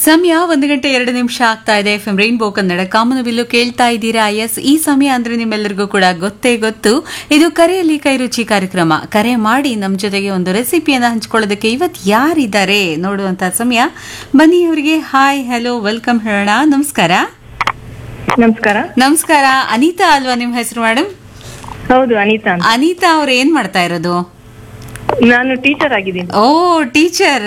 ಸಮಯ ಒಂದು ಗಂಟೆ ಎರಡು ನಿಮಿಷ ಆಗ್ತಾ ಇದೆ ಎಫ್ ಎಂ ರೈನ್ಬೋ ಕನ್ನಡ ಕಾಮನಬಿಲ್ಲು ಕೇಳ್ತಾ ಇದ್ದೀರಾ ಎಸ್ ಈ ಸಮಯ ಅಂದ್ರೆ ನಿಮ್ಮೆಲ್ಲರಿಗೂ ಕೂಡ ಗೊತ್ತೇ ಗೊತ್ತು ಇದು ಕರೆಯಲ್ಲಿ ಕೈ ರುಚಿ ಕಾರ್ಯಕ್ರಮ ಕರೆ ಮಾಡಿ ನಮ್ಮ ಜೊತೆಗೆ ಒಂದು ರೆಸಿಪಿಯನ್ನ ಹಂಚ್ಕೊಳ್ಳೋದಕ್ಕೆ ಇವತ್ತು ಯಾರಿದ್ದಾರೆ ನೋಡುವಂತ ಸಮಯ ಬನ್ನಿ ಅವರಿಗೆ ಹಾಯ್ ಹಲೋ ವೆಲ್ಕಮ್ ಹೇಳೋಣ ನಮಸ್ಕಾರ ನಮಸ್ಕಾರ ನಮಸ್ಕಾರ ಅನಿತಾ ಅಲ್ವಾ ನಿಮ್ಮ ಹೆಸರು ಮೇಡಮ್ ಹೌದು ಅನಿತಾ ಅಂತ ಅನಿತಾ ಅವ್ರು ಏನ್ ಮಾಡ್ತಾ ಇರೋದು ನಾನು ಟೀಚರ್ ಆಗಿದ್ದೀನಿ ಓ ಟೀಚರ್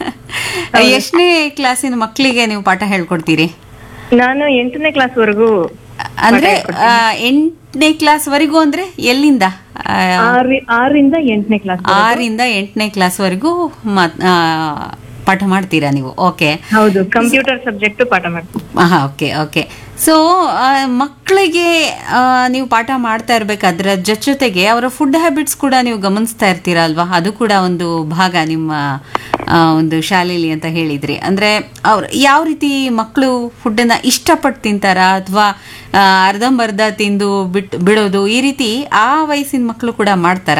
ಎಷ್ಟನೇ ಕ್ಲಾಸಿನ ಮಕ್ಕಳಿಗೆ ನೀವು ಪಾಠ ಹೇಳ್ಕೊಡ್ತೀರಿ ನಾನು ಎಂಟನೇ ಕ್ಲಾಸ್ ವರೆಗೂ ಅಂದ್ರೆ ಆ, ಎಂಟನೇ ಕ್ಲಾಸ್ ವರೆಗೂ ಅಂದ್ರೆ ಎಲ್ಲಿಂದ ಆ, ಆರಿ- ಆರರಿಂದ ಎಂಟನೇ ಕ್ಲಾಸ್ ಆರಿಂದ ಎಂಟನೇ ಕ್ಲಾಸ್ ವರೆಗೂ ಮಾತ್- ಆ, ಪಾಠ ಮಾಡ್ತೀರಾ ನೀವು ಓಕೆ ಹೌದು ಕಂಪ್ಯೂಟರ್ ಸಬ್ಜೆಕ್ಟ್ ಪಾಠ ಮಾಡ್ತೀನಿ ಹಾ ಓಕೆ ಓಕೆ ಸೊ ಮಕ್ಕಳಿಗೆ ಆ, ನೀವು ಪಾಠ ಮಾಡ್ತಾ ಇರ್ಬೇಕಾದ್ರೆ ಜೊತೆ ಜೊತೆಗೆ ಅವರ ಫುಡ್ ಹ್ಯಾಬಿಟ್ಸ್ ಕೂಡ ನೀವು ಗಮನಿಸ್ತಾ ಇರ್ತೀರಾ ಅಲ್ವಾ ಅದು ಕೂಡ ಒಂದು ಭಾಗ ನಿಮ್ಮ ಆ, ಒಂದು ಶಾಲೆಯಲ್ಲಿ ಅಂತ ಹೇಳಿದ್ರಿ ಅಂದ್ರೆ ಅವ್ರು ಯಾವ ರೀತಿ ಮಕ್ಕಳು ಫುಡ್ಡನ್ನ ಇಷ್ಟಪಟ್ಟು ತಿಂತಾರಾ ಅಥವಾ ಅರ್ಧಂಬರ್ಧ ತಿಂದು ಬಿಟ್ ಬಿಡೋದು ಈ ರೀತಿ ಆ ವಯಸ್ಸಿನ ಮಕ್ಕಳು ಕೂಡ ಮಾಡ್ತಾರಾ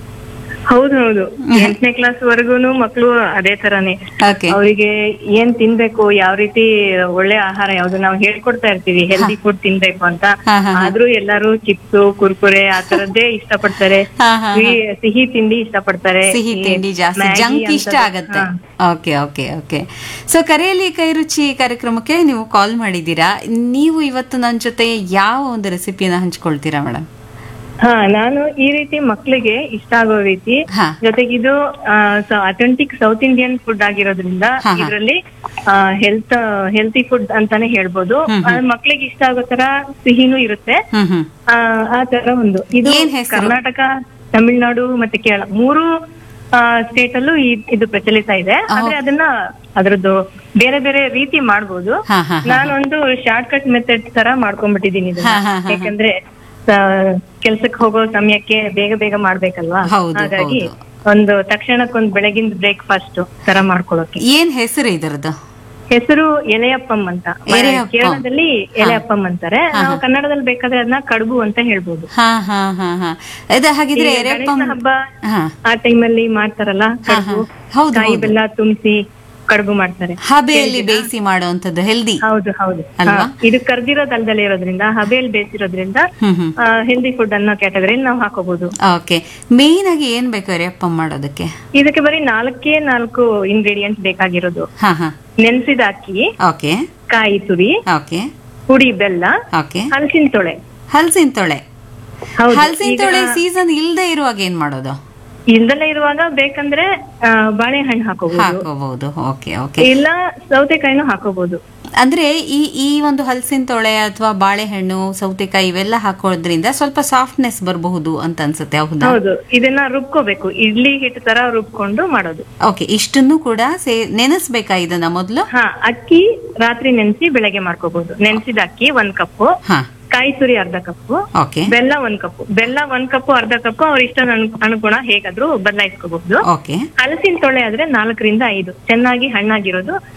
ಹೌದು ಹೌದು ಎಂಟನೇ ಕ್ಲಾಸ್ ವರೆಗೂನು ಮಕ್ಕಳು ಅದೇ ತರಾನೇ ಓಕೆ ಅವರಿಗೆ ಏನ್ ತಿನ್ಬೇಕು ಯಾವ ರೀತಿ ಒಳ್ಳೆ ಆಹಾರ ಯಾವ್ದು ನಾವು ಹೇಳ್ಕೊಡ್ತಾ ಇರ್ತೀವಿ ಹೆಲ್ದಿ ಫುಡ್ ತಿನ್ಬೇಕು ಅಂತ ಹಾ, ಹಾ, ಆದ್ರೂ ಎಲ್ಲರೂ ಚಿಪ್ಸ್ ಕುರ್ಕುರೆ ಆ ತರದ್ದೇ ಇಷ್ಟಪಡ್ತಾರೆ ಹಾ, ಹಾ, ಸಿಹಿ- ಸಿಹಿ ತಿಂಡಿ ಇಷ್ಟಪಡ್ತಾರೆ ಸಿಹಿ ಈ ತಿಂಡಿ ಜಾಸ್ತಿ ಮ್ಯಾಗಿ ಜಂಕ್ ಇಷ್ಟ ಅಂತದ್ದು- ಆಗತ್ತೆ ಹಾ. ಓಕೆ ಓಕೆ ಓಕೆ ಸೊ ಕರೆಯಲ್ಲಿ ಕೈ ರುಚಿ ಕಾರ್ಯಕ್ರಮಕ್ಕೆ ನೀವು ಕಾಲ್ ಮಾಡಿದ್ದೀರಾ ನೀವು ಇವತ್ತು ನನ್ನ ಜೊತೆ ಯಾವ ಒಂದು ರೆಸಿಪಿಯನ್ನ ಹಂಚ್ಕೊಳ್ತೀರಾ ಮೇಡಮ್ ಹಾ ನಾನು ಈ ರೀತಿ ಮಕ್ಕಳಿಗೆ ಇಷ್ಟ ಆಗೋ ರೀತಿ ಹಾ. ಜೊತೆಗೆ ಇದು ಅಥೆಂಟಿಕ್ ಸೌತ್ ಇಂಡಿಯನ್ ಫುಡ್ ಆಗಿರೋದ್ರಿಂದ ಹಾ, ಹಾ. ಇದರಲ್ಲಿ ಹೆಲ್ತ್ ಹೆಲ್ತಿ ಫುಡ್ ಅಂತಾನೆ ಹೇಳ್ಬೋದು ಮಕ್ಕಳಿಗೆ ಇಷ್ಟ ಆಗೋ ತರ ಸಿಹಿನೂ ಇರುತ್ತೆ ಹ್ಮ್ ಹ್ಮ್ ಆ, ಆ ತರ ಒಂದು ಇದು ಏನ್ ಹೆಸ್ರು? ಕರ್ನಾಟಕ ತಮಿಳ್ನಾಡು ಮತ್ತೆ ಕೇರಳ ಮೂರು ಸ್ಟೇಟ್ ಅಲ್ಲೂ ಈ- ಇದು ಪ್ರಚಲಿತ ಇದೆ ಆದ್ರೆ ಅದನ್ನ ಅದ್ರದ್ದು ಬೇರೆ ಬೇರೆ ರೀತಿ ಮಾಡ್ಬೋದು ಹಾ ಹಾ ನಾನೊಂದು ಶಾರ್ಟ್ ಕಟ್ ಮೆಥಡ್ ತರ ಮಾಡ್ಕೊಂಡ್ಬಿಟ್ಟಿದೀನಿ ಇದನ್ನ ಹಾ, ಹಾ, ಹಾ, ಹಾ. ಯಾಕಂದ್ರೆ ಕೆಲ್ಸಕ್ಕೆ ಹೋಗೋ ಸಮಯಕ್ಕೆ ಬೇಗ ಬೇಗ ಮಾಡ್ಬೇಕಲ್ವಾ ಹೌದು, ಹಾಗಾಗಿ ಹೌದು. ಒಂದು ತಕ್ಷಣಕ್ಕೊಂದು ಬೆಳಗಿನ ಬ್ರೇಕ್ಫಾಸ್ಟ್ ತರ ಮಾಡ್ಕೊಳ್ಳೋಕೆ ಏನ್ ಹೆಸರು ಇದರದ್ದು ಹೆಸರು ಎಲೆಯಪ್ಪಂ ಅಂತ ಎಲೆಯಪ್ಪಂ. ಕೇರಳದಲ್ಲಿ ಎಲೆಯಪ್ಪಂ ಅಂತಾರೆ ನಾವು ಕನ್ನಡದಲ್ಲಿ ಬೇಕಾದ್ರೆ ಅದನ್ನ ಕಡುಬು ಅಂತ ಹೇಳ್ಬೋದು ಹಾ ಹಾ ಹಾ ಹಾ ಇದು ಹಾಗಿದ್ರೆ ಈ ಎರೆಪ್ಪಂ ಗಣೇಶ ಹಬ್ಬ ಹಾ ಆ ಟೈಮಲ್ಲಿ ಮಾಡ್ತಾರಲ್ಲ ಹಾ, ಕಡುಬು ಹೌದು, ಕಾಯಿ ಹೌದು. ಬೆಲ್ಲ ತುಂಬಿಸಿ ಕಡುಬು ಮಾಡ್ತಾರೆ ಹಬೆಯಲ್ಲಿ ಬೇಯಿಸಿ ಮಾಡುವಂತದ್ದು ಹೆಲ್ದಿ ಹೌದು ಹೌದು ಅಲ್ವಾ? ಹಾ, ಇದು ಕರ್ದಿರೋದಲ್ದಲ್ಲೇ ಇರೋದ್ರಿಂದ ಹಬೆಯಲ್ಲಿ ಬೇಯಿಸಿರೋದ್ರಿಂದ ಹ್ಮ್ ಹ್ಮ್ ಹೆಲ್ದಿ ಫುಡ್ ಅನ್ನೋ ಕ್ಯಾಟಗರಿಯಲ್ಲಿ ನಾವು ಹಾಕೋಬಹುದು ಓಕೆ ಮೇನ್ ಆಗಿ ಏನ್ ಬೇಕು ಎರೆಪ್ಪಂ ಮಾಡೋದಕ್ಕೆ ಇದಕ್ಕೆ ಬರೀ ನಾಲ್ಕೇ ನಾಲ್ಕು ಇಂಗ್ರೀಡಿಯೆಂಟ್ಸ್ ಬೇಕಾಗಿರೋದು ಹಾ ಹಾ ನೆನ್ಸಿದ ಅಕ್ಕಿ ಓಕೆ ಕಾಯಿ ತುರಿ ಓಕೆ ಹುಡಿ ಬೆಲ್ಲ ಓಕೆ ಹಲಸಿನ ತೊಳೆ ಹಲಸಿನ ತೊಳೆ ಹೌದು ಹಲಸಿನ ತೊಳೆ ಸೀಸನ್ ಇಲ್ದೇ ಇರುವಾಗ ಏನ್ ಮಾಡೋದು ಇಲ್ದೆಲ್ಲ ಇರುವಾಗ ಬೇಕಂದ್ರೆ ಆ, ಬಾಳೆಹಣ್ಣು ಹಾಕೋಬಹುದು ಹಾಕೋಬಹುದು ಓಕೆ ಓಕೆ ಇಲ್ಲ ಸೌತೆಕಾಯಿನೂ ಹಾಕೋಬಹುದು ಅಂದ್ರೆ ಈ ಈ ಒಂದು ಹಲಸಿನ ತೊಳೆ ಅಥವಾ ಬಾಳೆಹಣ್ಣು ಸೌತೆಕಾಯಿ ಇವೆಲ್ಲ ಹಾಕೋದ್ರಿಂದ ಸ್ವಲ್ಪ ಸಾಫ್ಟ್ನೆಸ್ ಬರಬಹುದು ಅಂತ ಅನ್ಸುತ್ತೆ ಹೌದಾ ಹೌದು ಇದನ್ನ ರುಬ್ಕೋಬೇಕು ಇಡ್ಲಿ ಹಿಟ್ಟು ತರ ರುಬ್ಕೊಂಡು ಮಾಡೋದು ಓಕೆ ಇಷ್ಟನ್ನು ಕೂಡ ಸೇ ನೆನೆಸ್ಬೇಕಾ ಇದನ್ನ ಮೊದಲು ಹಾ ಅಕ್ಕಿ ರಾತ್ರಿ ನೆನೆಸಿ ಬೆಳಗ್ಗೆ ಮಾಡ್ಕೋಬಹುದು ನೆನೆಸಿದ ಅಕ್ಕಿ ಒಂದ್ ಕಪ್ಪು ಹಾ ಕಾಯಿ ತುರಿ ಅರ್ಧ ಕಪ್ಪು ಓಕೆ ಬೆಲ್ಲ ಒಂದ್ ಕಪ್ಪು ಬೆಲ್ಲ ಒಂದ್ ಕಪ್ಪು ಅರ್ಧ ಕಪ್ಪು ಅವ್ರ ಇಷ್ಟ ಅನುಗುಣ ಹೇಗಾದ್ರೂ ಬದಲಾಯಿಸ್ಕೋಬಹುದು ಓಕೆ ಹಲಸಿನ ತೊಳೆ ಆದ್ರೆ ನಾಲ್ಕರಿಂದ ಐದು ಚೆನ್ನಾಗಿ ಹಣ್ಣಾಗಿರೋದು